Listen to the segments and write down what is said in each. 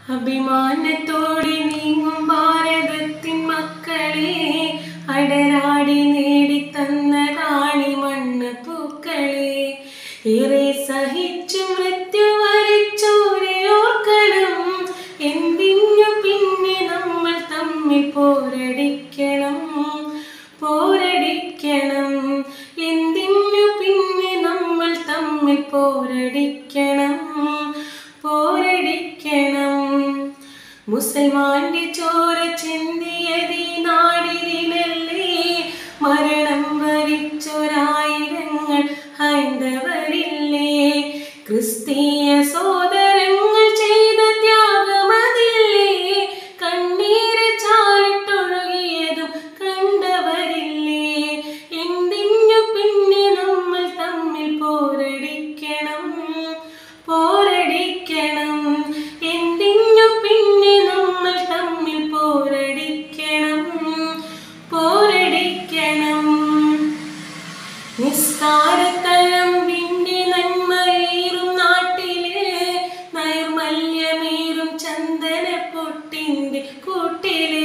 അഭിമാനത്തോടെ നീങ്ങും ഭാരതത്തിൻ മക്കളെ അടരാടി നേടിത്തന്നതാണി മണ്ണ് പൂക്കളെ ഏറെ സഹിച്ചു മൃത്യു വരച്ചോരെ ഓർക്കണം എന്തിനു പിന്നെ നമ്മൾ തമ്മിൽ പോരടിക്കണം പോരടിക്കണം എന്തിനു പിന്നെ നമ്മൾ തമ്മിൽ പോരടിക്കണം പോരടിക്കണം മുസൽമാന്റെ ചോര ചിന്തിയതി നാടിരിലല്ലേ മരണം വരിച്ചൊരായിരങ്ങൾ ഹൈന്ദവരില്ലേ ക്രിസ്തീയ സോദരങ്ങൾ ചെയ്ത ത്യാഗമതില്ലേ കണ്ണീര് ചാലിട്ടൊഴുകിയതും കണ്ടവരില്ലേ എന്തിനു പിന്നെ നമ്മൾ തമ്മിൽ പോരടിക്കണം പോരടിക്കണം എന്തിനു പിന്നെ നമ്മൾ തമ്മിൽ പോരടിക്കണം പോരടിക്കണം നിസ്കാരത്തഴമ്പിന്റെ നന്മയേറും നാട്ടില് നൈർമല്യമേറും ചന്ദന പൊട്ടിന്റെ കൂട്ടില്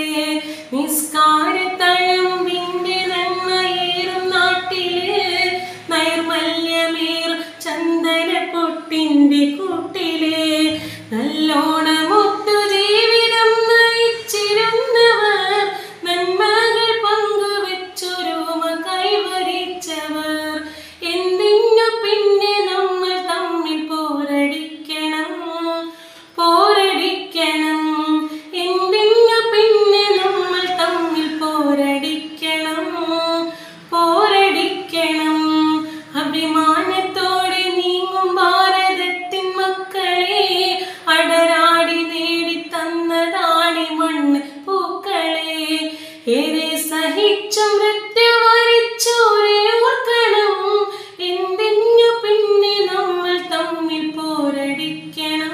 നിസ്കാരത്തഴമ്പിന്റെ നന്മയേറും നാട്ടില് നൈർമല്യമേറും ചന്ദന പൊട്ടിന്റെ കൂട്ടില് നല്ലോണമൊത്തു ജീവിതം നയിച്ചിരുന്നവർ നന്മകൾ പങ്കുവെച്ചൊരുമ കൈവരിച്ചവർ എന്തിനു പിന്നെ നമ്മൾ തമ്മിൽ പോരടിക്കണം പോരടിക്കണം എന്തിനു പിന്നെ നമ്മൾ തമ്മിൽ പോരടിക്കണം പോരടിക്കണം അഭിമാനത്തോടെ നീങ്ങും ഭാരതത്തിൻ മക്കളെ അടരാടി നേടി തന്നതാണി മണ്ണ് പൂക്കളെ ഏറെ സഹിച്ചു മൃത്യു വരിച്ചോരെ ഓർക്കണം എന്തിനു പിന്നെ നമ്മൾ തമ്മിൽ പോരടിക്കണം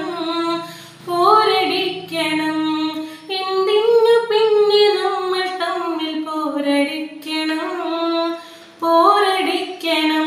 പോരടിക്കണം എന്തിനു പിന്നെ നമ്മൾ തമ്മിൽ പോരടിക്കണം പോരടിക്കണം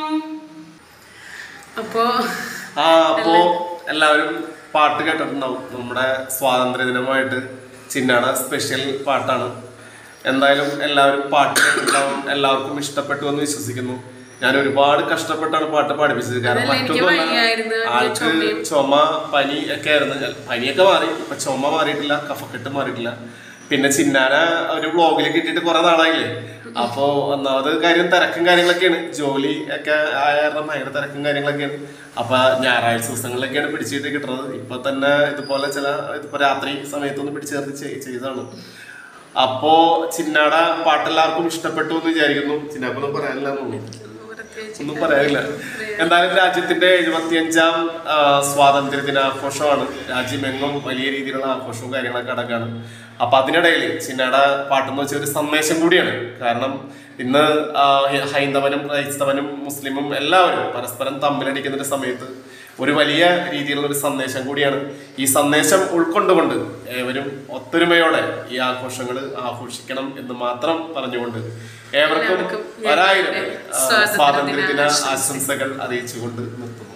അപ്പോ ആ അപ്പോ എല്ലാവരും പാട്ട് കേട്ടിട്ടുണ്ടാവും നമ്മുടെ സ്വാതന്ത്ര്യ ദിനമായിട്ട് ചിന്നാട സ്പെഷ്യൽ പാട്ടാണ് എന്തായാലും എല്ലാവരും പാട്ട് കേട്ടിട്ടുണ്ടാവും എല്ലാവർക്കും ഇഷ്ടപ്പെട്ടു എന്ന് വിശ്വസിക്കുന്നു ഞാൻ ഒരുപാട് കഷ്ടപ്പെട്ടാണ് പാട്ട് പാടിപ്പിച്ചത് കാരണം അതല്ല, എനിക്ക് വയ്യായിരുന്നു. മറ്റൊന്നും എനിക്ക് ആൾക്ക് ചുമയും. ചുമ പനി ഒക്കെ ആയിരുന്നു പനിയൊക്കെ മാറി ഇപ്പൊ ചുമ മാറിയിട്ടില്ല കഫക്കെട്ട് മാറിയിട്ടില്ല പിന്നെ ചിന്നാന ഒരു വ്ളോഗിലൊക്കെ ഇട്ടിട്ട് കുറെ നാളായില്ലേ അപ്പോ ഒന്നാമത് കാര്യം തിരക്കും കാര്യങ്ങളൊക്കെയാണ് ജോലി ഒക്കെ ആയ കാരണം ഭയങ്കര തിരക്കും കാര്യങ്ങളൊക്കെയാണ് അപ്പൊ ഞായറാഴ്ച ദിവസങ്ങളിലൊക്കെയാണ് പിടിച്ചിട്ട് കിട്ടുന്നത് ഇപ്പൊ തന്നെ ഇതുപോലെ ചില ഇതിപ്പോ രാത്രി സമയത്തൊന്ന് പിടിച്ചു ചേർത്ത് ചെയ്- ചെയ്തതാണ് അപ്പോ ചിന്നാട പാട്ടെല്ലാവർക്കും ഇഷ്ടപ്പെട്ടു എന്ന് വിചാരിക്കുന്നു ചിന്നാപ്പൊന്നും പറയാനില്ല തോന്നുന്നു പ്രത്യേകിച്ച് ഒന്നും പറയാനില്ല എന്തായാലും രാജ്യത്തിന്റെ എഴുപത്തിയഞ്ചാം ആ, സ്വാതന്ത്ര്യ ദിനാഘോഷമാണ് രാജ്യമെങ്ങും വലിയ രീതിയിലുള്ള ആഘോഷവും കാര്യങ്ങളൊക്കെ നടക്കാണ് അപ്പൊ അതിനിടയിൽ ചിന്നട പാട്ടെന്ന് വെച്ച ഒരു സന്ദേശം കൂടിയാണ് കാരണം ഇന്ന് ആ, ഹൈ- ഹൈന്ദവനും ക്രൈസ്തവനും മുസ്ലിമും എല്ലാവരും പരസ്പരം തമ്മിലടിക്കുന്ന ഒരു സമയത്ത് ഒരു വലിയ രീതിയിലുള്ള ഒരു സന്ദേശം കൂടിയാണ് ഈ സന്ദേശം ഉൾക്കൊണ്ടുകൊണ്ട് ഏവരും ഒത്തൊരുമയോടെ ഈ ആഘോഷങ്ങൾ ആഘോഷിക്കണം എന്ന് മാത്രം പറഞ്ഞുകൊണ്ട് ഏവർക്കും എല്ലാവർക്കും ഒരായിരം ഞങ്ങളുടെ ആ, സ്വാതന്ത്ര്യ സ്വാതന്ത്ര്യ ദിന ദിനാശംസകൾ. ആശംസകൾ അറിയിച്ചുകൊണ്ട് നിർത്തുന്നു